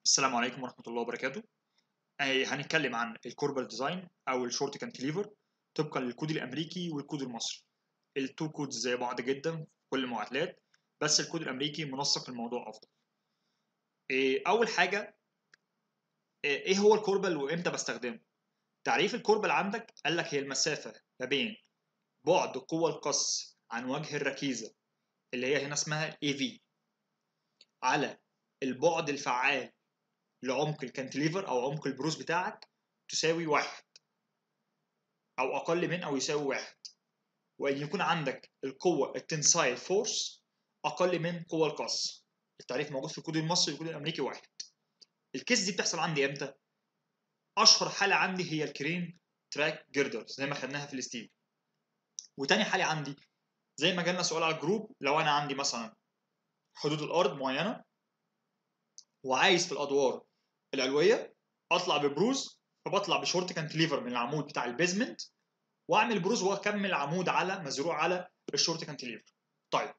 السلام عليكم ورحمة الله وبركاته. آه، هنتكلم عن الكوربال ديزاين أو الشورت كانتليفر طبقا للكود الأمريكي والكود المصري. التو كودز زي بعض جدا في كل المعادلات بس الكود الأمريكي منسق الموضوع أفضل. آه، أول حاجة آه، إيه هو الكوربال وإمتى بستخدمه؟ تعريف الكوربال عندك قال لك هي المسافة ما بين بعد قوى القص عن وجه الركيزة اللي هي هنا اسمها AV على البعد الفعال لعمق الكانتليفر او عمق البروز بتاعك تساوي واحد او اقل من او يساوي واحد وان يكون عندك القوه التنسايل فورس اقل من قوى القص التعريف موجود في الكود المصري والكود الامريكي واحد الكيس دي بتحصل عندي امتى اشهر حاله عندي هي الكرين تراك جيردر زي ما خدناها في الستيل وتاني حاله عندي زي ما جالنا سؤال على الجروب لو انا عندي مثلا حدود الارض معينه وعايز في الادوار العلويه اطلع ببروز فبطلع بشورت كانتليفر من العمود بتاع البيزمنت واعمل بروز واكمل عمود على مزروع على الشورت كانتليفر طيب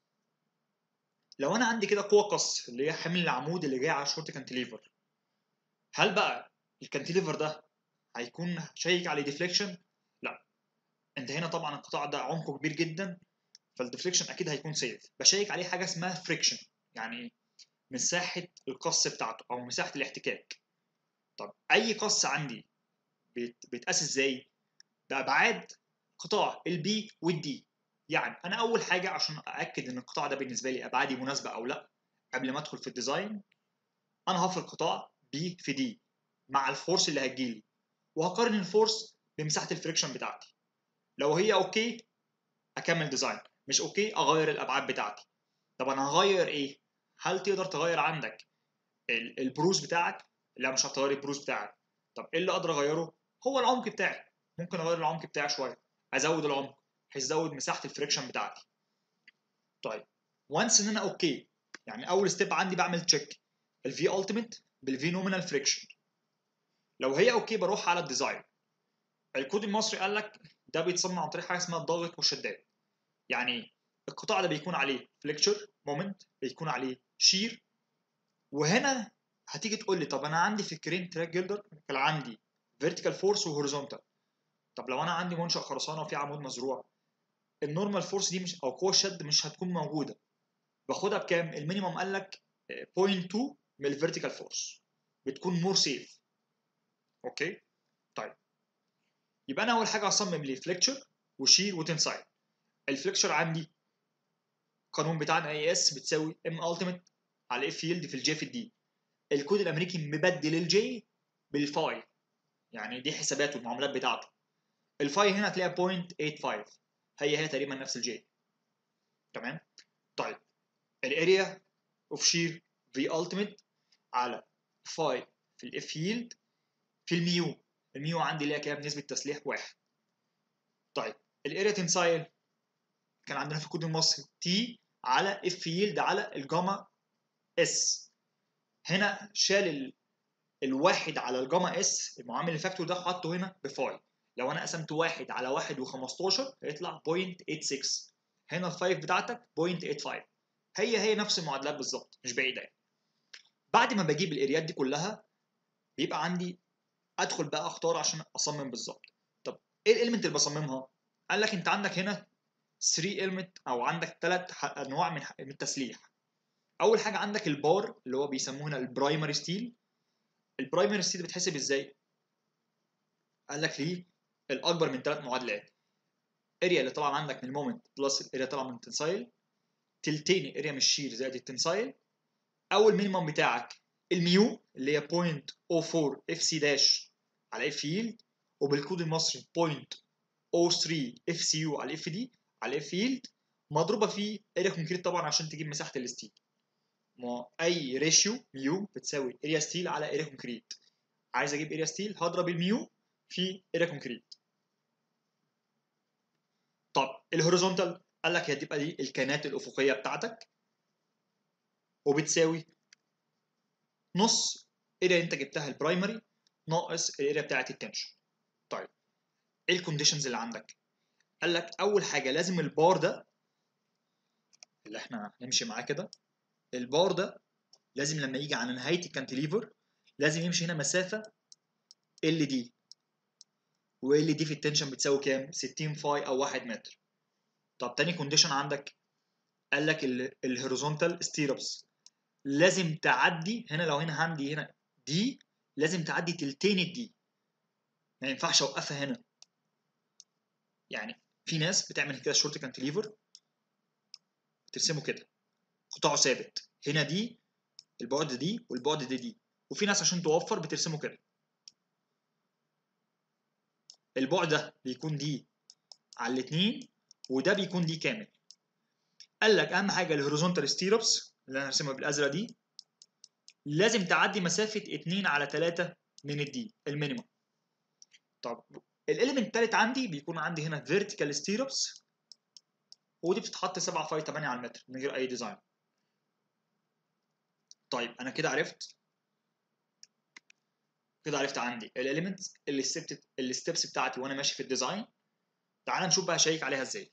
لو انا عندي كده قوه قص اللي هي حمل العمود اللي جاي على الشورت كانتليفر هل بقى الكانتليفر ده هيكون شيك عليه ديفليكشن لا انت هنا طبعا القطاع ده عمقه كبير جدا فالديفليكشن اكيد هيكون سيف بشيك عليه حاجه اسمها فريكشن يعني ايه مساحه القص بتاعته او مساحه الاحتكاك طب اي قص عندي بيت- بيتقاس ازاي بابعاد قطاع البي والدي يعني انا اول حاجه عشان ااكد ان القطاع ده بالنسبه لي ابعادي مناسبه او لا قبل ما ادخل في الديزاين انا هفرض قطاع بي في دي مع الفورس اللي هتجيلي وهقارن الفورس بمساحه الفريكشن بتاعتي لو هي اوكي اكمل ديزاين مش اوكي اغير الابعاد بتاعتي طب انا هغير ايه هل تقدر تغير عندك ال- البروز بتاعك لا مش هتغير البروز بتاعك طب ايه اللي اقدر اغيره هو العمق بتاعي ممكن اغير العمق بتاعي شويه ازود العمق بحيث ازود مساحه الفريكشن بتاعتي طيب وانس ان انا اوكي يعني اول ستيب عندي بعمل تشيك الفي التيميت بالفي نومينال فريكشن لو هي اوكي بروح على الديزاين الكود المصري قال لك ده بيتصنع عن طريق حاجه اسمها الضغط والشداد يعني ايه القطاع ده بيكون عليه فليكتشر مومنت بيكون عليه شير وهنا هتيجي تقول لي طب انا عندي في الكرين تراك جيلدر كان عندي فيرتيكال فورس وهوريزونتال طب لو انا عندي منشأ خرسانه وفي عمود مزروع النورمال فورس دي مش او قوه الشد مش هتكون موجوده باخدها بكام المينيمم قال لك 0.2 من الفيرتيكال فورس بتكون مور سيف اوكي طيب يبقى انا اول حاجه هصمم لي فليكتشر وشير وتنسايل الفليكتشر عندي القانون بتاعنا اي اس بتساوي ام التيميت على اف يلد في الجي في الدي الكود الامريكي مبدل الجي بالفاي يعني دي حساباته المعاملات بتاعته الفاي هنا هتلاقيها 0.85 هي هي تقريبا نفس الجي تمام طيب الاريا اوف شير في التيميت على فاي في الاف يلد في الميو الميو عندي اللي هي كام نسبه تسليح واحد طيب الاريا تنسايل كان عندنا في الكود المصري تي على اف يلد على الجاما اس هنا شال ال... الواحد على الجاما اس المعامل الفاكتور ده حاطه هنا بفاي لو انا قسمت واحد على واحد و15 هيطلع 0.86 هنا الفايف بتاعتك 0.85 هي هي نفس المعادلات بالظبط مش بعيده يعني بعد ما بجيب الاريات دي كلها بيبقى عندي ادخل بقى اختار عشان اصمم بالظبط طب ايه الاليمنت اللي بصممها قال لك انت عندك هنا 3 اليمنت او عندك ثلاث انواع من من التسليح اول حاجه عندك البار اللي هو بيسموه هنا البرايمري ستيل البرايمري ستيل بتحسب ازاي قال لك ليه الاكبر من ثلاث معادلات اريا اللي طالعه عندك من المومنت بلس الاريا طالعه من التنسايل تلتين اريا من الشير زائد التنسايل او المينيمم بتاعك الميو اللي هي 0.04 اف سي داش على اف يلد وبالكود المصري 0.03 اف سي يو على اف دي على اف يلد مضروبه في اريا كونكريت طبعا عشان تجيب مساحه الستيل ما اي ريشيو ميو بتساوي اريا ستيل على اريا كونكريت عايز اجيب اريا ستيل هضرب الميو في اريا كونكريت طب الهوريزونتال قال لك هي هتبقى دي الكانات الافقيه بتاعتك وبتساوي نص اريا انت جبتها البرايمري ناقص الاريا بتاعت التنشن طيب ايه الكونديشنز اللي عندك قال لك اول حاجه لازم البار ده اللي احنا هنمشي معاه كده البار ده لازم لما يجي على نهايه الكانتليفر لازم يمشي هنا مسافه ال دي وال دي في التنشن بتساوي كام 60 فاي او 1 متر طب تاني كونديشن عندك قال لك الهوريزونتال ستيربس لازم تعدي هنا لو هنا عندي هنا دي لازم تعدي تلتين الدي ما ينفعش اوقفها هنا يعني في ناس بتعمل كده شورت كانتليفر ترسمه كده قطاعه ثابت هنا دي البعد دي والبعد دي دي وفي ناس عشان توفر بترسمه كده البعد ده بيكون دي على الاثنين وده بيكون دي كامل قال لك اهم حاجه الهوريزونتال ستيربس اللي انا هرسمها بالازرق دي لازم تعدي مسافه 2 على 3 من الدي المينيمم طب الاليمنت الثالث عندي بيكون عندي هنا فيرتيكال ستيربس ودي بتتحط 7 فاي 8 على المتر من غير اي ديزاين طيب انا كده عرفت كده عرفت عندي الاليمنت الستبس بتاعتي وانا ماشي في الديزاين تعال نشوف بقى اشيك عليها ازاي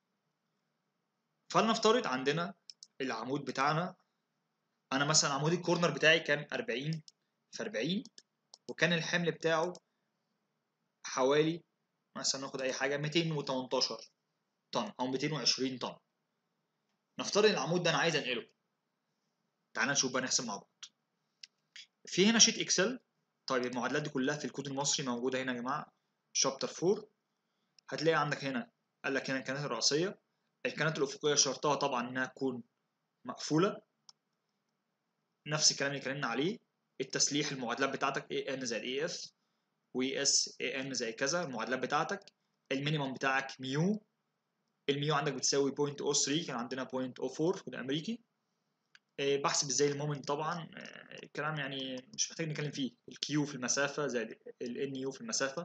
فلنفترض عندنا العمود بتاعنا انا مثلا عمود الكورنر بتاعي كان 40 في 40 وكان الحمل بتاعه حوالي مثلا ناخد اي حاجه 218 طن او 220 طن نفترض العمود ده انا عايز انقله تعال نشوف بقى نحسب مع بعض في هنا شيت اكسل طيب المعادلات دي كلها في الكود المصري موجوده هنا يا جماعه شابتر 4 هتلاقي عندك هنا قال لك هنا الكنات الرئيسيه الكنات الافقيه شرطها طبعا انها تكون مقفوله نفس الكلام اللي اتكلمنا عليه التسليح المعادلات بتاعتك اي ان زائد اي اف واي اس اي ان زي كذا المعادلات بتاعتك المينيمم بتاعك ميو الميو عندك بتساوي 0.03 كان عندنا 0.04 في الامريكي بحسب ازاي المومنت طبعا الكلام يعني مش محتاج نتكلم فيه الكيو في المسافه زائد الان يو في المسافه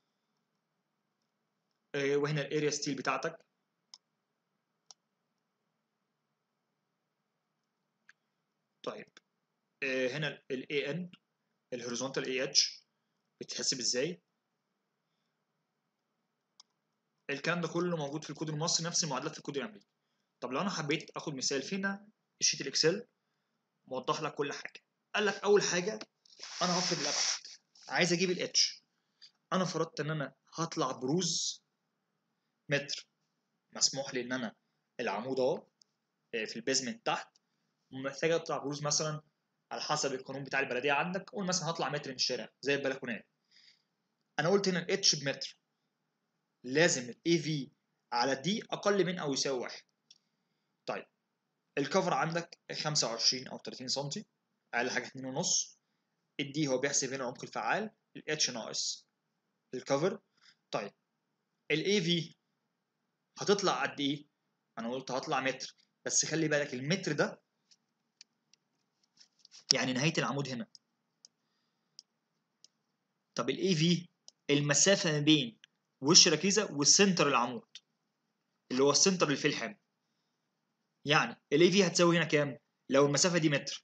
وهنا الاريا ستيل بتاعتك طيب هنا ال AN الهوريزونتال AH بتتحسب ازاي الكلام ده كله موجود في الكود المصري نفس المعادلات في الكود الامريكي طب لو انا حبيت اخد مثال فينا الشيت الاكسل موضح لك كل حاجه قال لك اول حاجه انا هفرض الابعاد عايز اجيب الاتش انا فرضت ان انا هطلع بروز متر مسموح لي ان انا العمود اهو في البيزمنت تحت محتاج اطلع بروز مثلا على حسب القانون بتاع البلديه عندك قول مثلا هطلع متر من الشارع زي البلكونات انا قلت هنا الاتش بمتر لازم الاي في على الدي اقل من او يساوي واحد طيب الكفر عندك 25 او 30 سم اقل حاجه 2 ونص الدي هو بيحسب هنا العمق الفعال الاتش ناقص الكفر طيب الاي في هتطلع قد ايه انا قلت هطلع متر بس خلي بالك المتر ده يعني نهايه العمود هنا طب الاي في المسافه ما بين وش ركيزه والسنتر العمود اللي هو السنتر اللي فيه الحمل يعني الاي في هتساوي هنا كام لو المسافه دي متر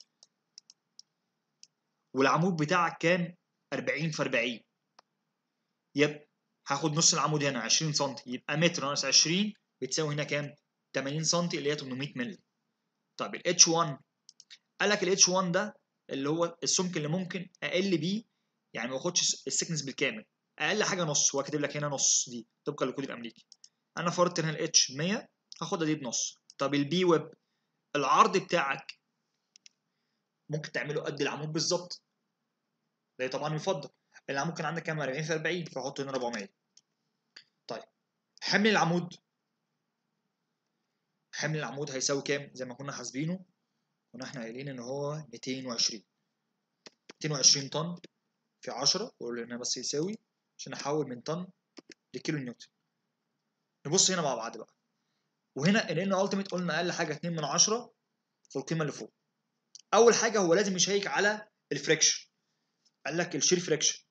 والعمود بتاعك كان 40 في 40 يبقى هاخد نص العمود هنا 20 سم يبقى متر ناقص 20 بتساوي هنا كام 80 سم اللي هي 800 مللي طب ال H1 قال لك ال H1 ده اللي هو السمك اللي ممكن اقل بيه يعني ما اخدش السكنس بالكامل اقل حاجه نص هو كاتب لك هنا نص دي طبقا للكود الامريكي انا فرضت هنا ال H 100 هاخدها دي بنص طب البي ويب العرض بتاعك ممكن تعمله قد العمود بالظبط ده طبعا يفضل العمود كان عندك كام 40 في 40 فاحط هنا 400 طيب حمل العمود حمل العمود هيساوي كام زي ما كنا حاسبينه كنا احنا قايلين ان هو 220 220 طن في 10 وقول هنا بس يساوي عشان احول من طن لكيلو نيوتن نبص هنا مع بعض بقى وهنا ال ان التيميت قلنا اقل حاجه 2 من 10 في القيمه اللي فوق اول حاجه هو لازم يشيك على الفريكشن قال لك الشير فريكشن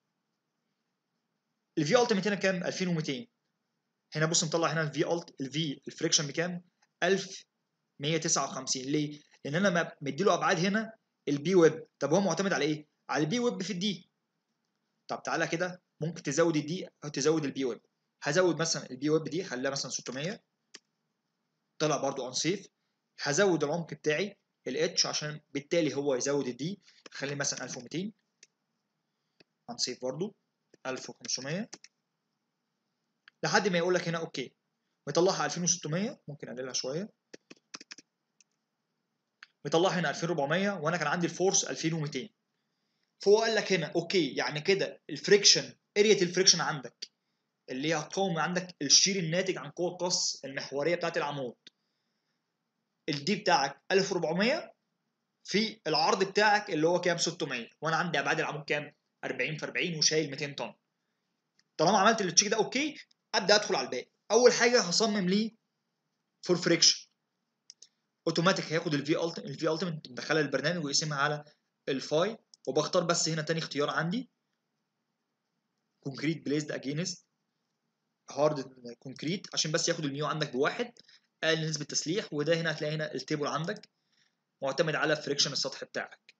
الفي التيميت هنا كام 2200 هنا بص مطلع هنا الفي الت الفي الفريكشن بكام 1159 ليه لان انا مديله ابعاد هنا البي ويب طب هو معتمد على ايه على البي ويب في الدي طب تعالى كده ممكن تزود الدي او تزود البي ويب هزود مثلا البي ويب دي خليها مثلا 600 طلع برضو ان سيف هزود العمق بتاعي الاتش عشان بالتالي هو يزود الدي خليه مثلا 1200 هنسيف برضو 1500 لحد ما يقول لك هنا اوكي مطلعها 2600 ممكن اقللها شويه مطلعها هنا 2400 وانا كان عندي الفورس 2200 فهو قال لك هنا اوكي يعني كده الفريكشن اريا الفريكشن عندك اللي هي هتقاوم عندك الشير الناتج عن قوه قص المحوريه بتاعت العمود الدي بتاعك 1400 في العرض بتاعك اللي هو كام 600 وانا عندي ابعاد العمود كام 40 في 40 وشايل 200 طن طالما عملت التشيك ده اوكي ابدا ادخل على الباقي اول حاجه هصمم ليه فور فريكشن اوتوماتيك هياخد الفي التيمت الفي التيمت مدخلها البرنامج ويقسمها على الفاي وبختار بس هنا تاني اختيار عندي كونكريت بليزد اجينست هارد كونكريت عشان بس ياخد الميو عندك بواحد اقل نسبه تسليح وده هنا هتلاقي هنا التيبل عندك معتمد على فريكشن السطح بتاعك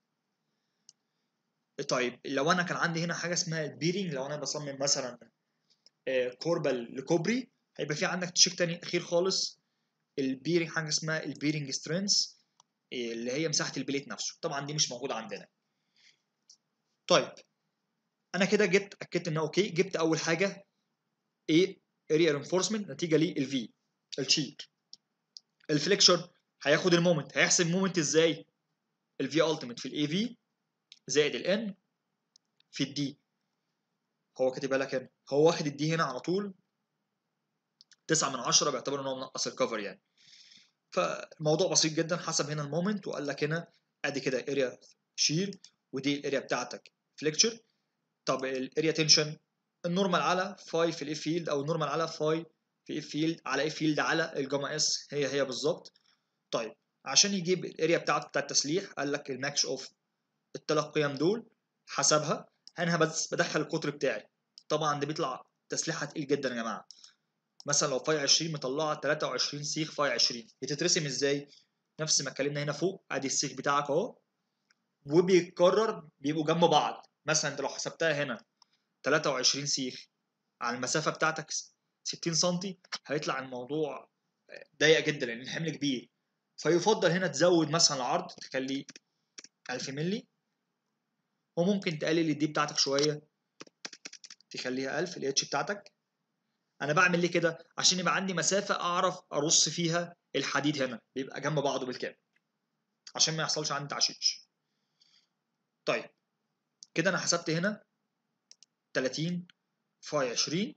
طيب لو انا كان عندي هنا حاجه اسمها البيرنج لو انا بصمم مثلا كوربل لكوبري هيبقى في عندك تشيك تاني اخير خالص البيرنج حاجه اسمها البيرنج سترينث اللي هي مساحه البليت نفسه طبعا دي مش موجوده عندنا طيب انا كده جبت اكدت ان اوكي جبت اول حاجه ايه اريا رينفورسمنت نتيجه للفي الشير الفليكشر هياخد المومنت هيحسب المومنت ازاي الفي التيميت في الاي في زائد الان في الدي هو كاتبها لك هنا هو واخد الدي هنا على طول 9 من 10 بيعتبر ان هو منقص الكفر يعني فالموضوع بسيط جدا حسب هنا المومنت وقال لك هنا ادي كده اريا شير ودي الاريا بتاعتك فليكشر طب الاريا تنشن النورمال على فاي في الاف فيلد او النورمال على فاي في اف فيلد على اف فيلد على الجاما اس هي هي بالظبط طيب عشان يجيب الاريا بتاعته بتاع التسليح قال لك الماكس اوف الثلاث قيم دول حسبها انا بس بدخل القطر بتاعي طبعا ده بيطلع تسليحها تقيل جدا يا جماعه مثلا لو فاي 20 مطلعه 23 سيخ فاي 20 بتترسم ازاي نفس ما اتكلمنا هنا فوق ادي السيخ بتاعك اهو وبيتكرر بيبقوا جنب بعض مثلا انت لو حسبتها هنا 23 سيخ على المسافه بتاعتك 60 سم هيطلع الموضوع ضيق جدا لان الحمل كبير فيفضل هنا تزود مثلا العرض تخليه 1000 مللي وممكن تقلل الدي بتاعتك شويه تخليها 1000 الاتش بتاعتك انا بعمل ليه كده عشان يبقى عندي مسافه اعرف ارص فيها الحديد هنا بيبقى جنب بعضه بالكامل عشان ما يحصلش عندي تعشيش طيب كده انا حسبت هنا 30 فاي 20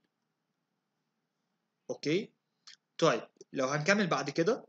اوكي طيب لو هنكمل بعد كده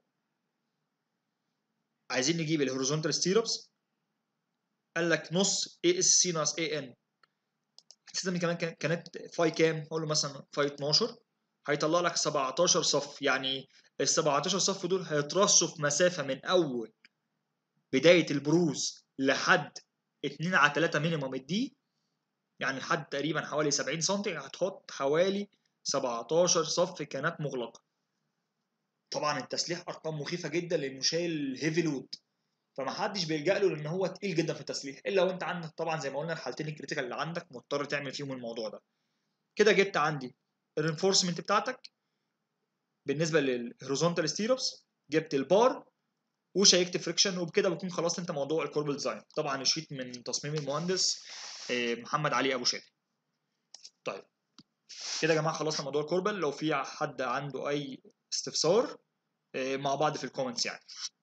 عايزين نجيب الهوريزونتال ستيربس قال لك نص اي اس سي ناقص اي ان السيستم كمان كانت فاي كام اقول له مثلا فاي 12 هيطلع لك 17 صف يعني ال 17 صف دول هيترصوا في مسافه من اول بدايه البروز لحد 2 على 3 مينيمم الدي يعني لحد تقريبا حوالي 70 سم هتحط حوالي 17 صف كانات مغلقه طبعا التسليح ارقام مخيفه جدا لانه شايل هيفي لود فما حدش بيلجا له لان هو تقيل جدا في التسليح الا وانت عندك طبعا زي ما قلنا الحالتين الكريتيكال اللي عندك مضطر تعمل فيهم الموضوع ده كده جبت عندي الرينفورسمنت بتاعتك بالنسبه للهوريزونتال ستيربس جبت البار وشيكت فريكشن وبكده بكون خلصت انت موضوع الكوربل ديزاين طبعا الشيت من تصميم المهندس محمد علي ابو شادي طيب كده يا جماعه خلصنا موضوع الكوربل لو في حد عنده اي استفسار مع بعض في الكومنتس يعني